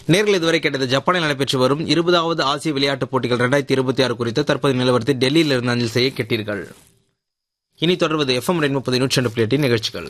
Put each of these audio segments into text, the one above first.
நேர்கள் இதுவரை கேட்டது ஜப்பானில் நடைபெற்று வரும் இருபதாவது ஆசிய விளையாட்டுப் போட்டிகள் இரண்டாயிரத்தி இருபத்தி ஆறு குறித்த தற்போதைய நிலவரத்தை டெல்லியில் இருந்து அஞ்சல் செய்ய கேட்டீர்கள் இனி தொடர்வது எஃப்எம் ரெண்டு முப்பது நூற்றி ரெண்டு பிளேட்டின் நிகழ்ச்சிகள்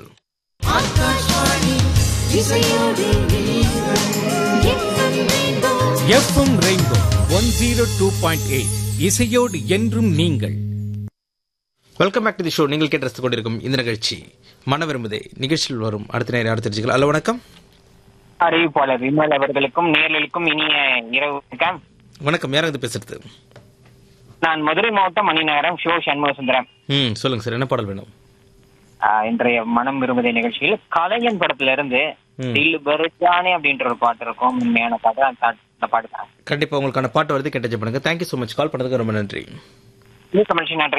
FM rainbow one zero two point eight இசையோடு என்றும் நீங்கள் welcome back to the show நீங்கள் கேட்டு ரசித்துக் கொண்டிருக்கும் இந்த நிகழ்ச்சி மன விரும்புதே நிகழ்ச்சியில் வரும் அடுத்த நேரம் அடுத்த நிகழ்ச்சிகள் ஹலோ வணக்கம் அறிவிப்பாளர் விமல் அவர்களுக்கும் நேர்களுக்கும் இனிய இரவு வணக்கம் வணக்கம் யார் இது பேசுறது நான் மதுரை மாவட்டம் மணிநகரம் ஷோ சண்முக சுந்தரம் ம் சொல்லுங்க சார் என்ன பாடல் வேணும் ஆஹ், இன்றைய மனம் விரும்புதை நிகழ்ச்சியில் கலைஞன் படத்துல இருந்து ம். தில் பருச்சானே அப்படின்ற ஒரு பாட்டு இருக்கும் உண்மையான பாட்டு அந்த அந்த பாட்டு தான் கண்டிப்பா உங்களுக்கான பாட்டு வருது கேட்டஜ் பண்ணுங்க தேங்க்யூ ஸோ மச் கால் பண்ணதுக்கு ரொம்ப நன்றி மிக்க மனுஷன் நன்றி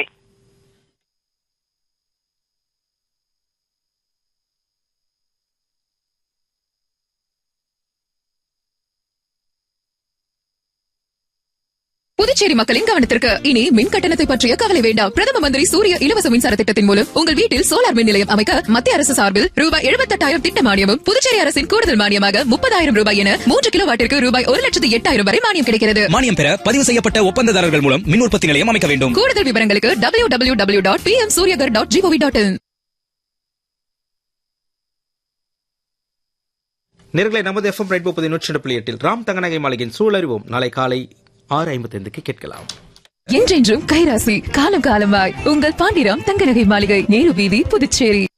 புதுச்சேரி மக்களின் கவனத்திற்கு இனி மின் கட்டணத்தை பற்றிய கவலை வேண்டாம் பிரதம மந்திரி சூரிய இலவச மின்சார திட்டத்தின் மூலம் உங்கள் வீட்டில் சோலார் மின் நிலையம் அமைக்க மத்திய அரசு சார்பில் ரூபாய் எழுபத்தெட்டாயிரம் திட்ட மானியமும் புதுச்சேரி அரசின் கூடுதல் மானியமாக முப்பதாயிரம் ரூபாய் என மூன்று கிலோ வாட்டிற்கு ரூபாய் ஒரு லட்சத்து எட்டாயிரம் வரை மானியம் கிடைக்கிறது மானியம் பெற பதிவு செய்யப்பட்ட ஒப்பந்ததாரர்கள் மூலம் மின் உற்பத்தி நிலையம் அமைக்க வேண்டும் கூடுதல் விவரங்களுக்கு W W W dot P M Suryaghar dot G O V dot in நேர்களை நமது எஃப்எம் ரைட் முப்பது நூற்றி ரெண்டு புள்ளி எட்டில் ராம் தங்கநகை மாளிகையின் சூழறிவோம் நாளை காலை ஆறு ஐம்பத்தைந்துக்கு கேட்கலாம் என்றென்றும் கைராசி காலம் காலமாய் உங்கள் பாண்டிராம் தங்கநகை மாளிகை நேரு வீதி புதுச்சேரி